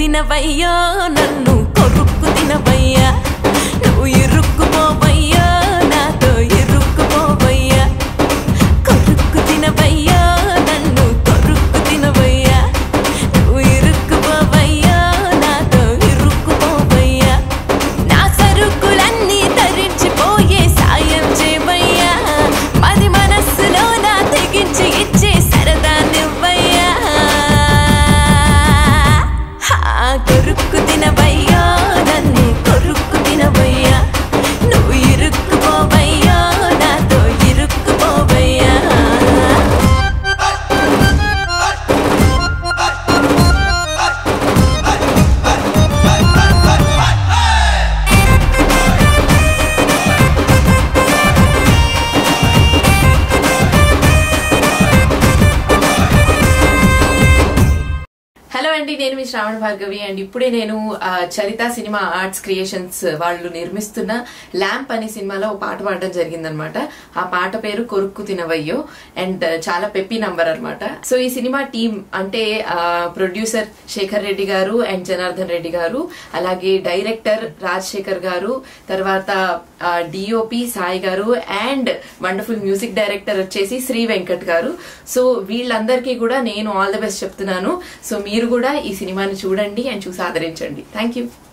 తినవయ్యా నన్ను కొరుక్కు తినవయ్యా నువ్వు ఇరుక్కుపోవయ్యా నాతో ఇరుక్కుపోవయ్యా కొరుక్కు తినవయ్యా నన్ను కొరుక్కు తినవయ్యా నువ్వు ఇరుక్కుపోవయ్యా నాతో ఇరుక్కుపోవయ్యా నా సరుకులన్నీ తరించిపోయే సాయం చేయవయ్యా అది మనస్సులో నా తెగించి ఇచ్చే సరదా నివ్వయ్యా హా, కొరుక్కు తినవయ్యా నన్ను కొరుక్కు తినవయ్యా నువ్వు ఇరుక్కుపోవయ్యా నాతో ఇరుక్కుపోవయ్యా హలో అండి నేను మీ శ్రావణ భార్గవి అండ్ ఇప్పుడే నేను ఆ, చరిత సినిమా ఆర్ట్స్ క్రియేషన్స్ వాళ్ళు నిర్మిస్తున్న ల్యాంప్ అనే సినిమాలో ఒక పాట పాడడం జరిగిందనమాట ఆ పాట పేరు కొరుక్కు తినవయ్యో అండ్ చాలా పెప్పి నంబర్ అన్నమాట సో ఈ సినిమా టీం అంటే ప్రొడ్యూసర్ శేఖర్ రెడ్డి గారు అండ్ జనార్దన్ రెడ్డి గారు అలాగే డైరెక్టర్ రాజశేఖర్ గారు తర్వాత డిఓపి సాయి గారు అండ్ వండర్ఫుల్ మ్యూజిక్ డైరెక్టర్ వచ్చేసి శ్రీ వెంకట్ గారు సో వీళ్ళందరికీ కూడా నేను ఆల్ ద బెస్ట్ చెప్తున్నాను సో మీరు కూడా ఈ సినిమాని చూడండి అండ్ చూసి ఆదరించండి థ్యాంక్ యూ